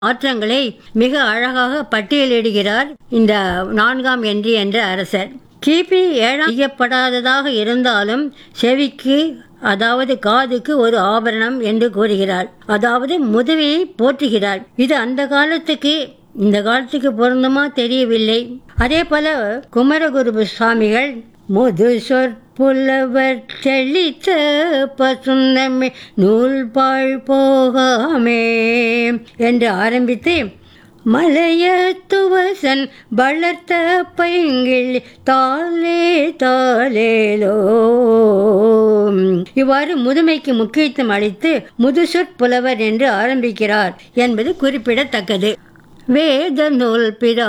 மாற்றங்களை மிக அழகாக பட்டியலிடுகிறார் இந்த நான்காம் என்றி என்ற அரசர் கிபி ஏழாம் செய்யப்படாததாக இருந்தாலும் செவிக்கு அதாவது காதுக்கு ஒரு ஆபரணம் என்று கூறுகிறார் அதாவது முதுமையை போற்றுகிறார் இது அந்த காலத்துக்கு இந்த காலத்துக்கு பொருந்துமா தெரியவில்லை அதே போல குமரகுரு சுவாமிகள் முது சொற்புலவர் தெளித்த பசுந்தமே நூல் பாழ் போகாமே என்று ஆரம்பித்து மலைய துவசன் வளர்த்த பைங்கில் தாலே தாலேலோ இவ்வாறு முதுமைக்கு முக்கியத்துவம் அளித்து முதுசொற் புலவர் என்று ஆரம்பிக்கிறார் என்பது குறிப்பிடத்தக்கது வேத நூல் பிதா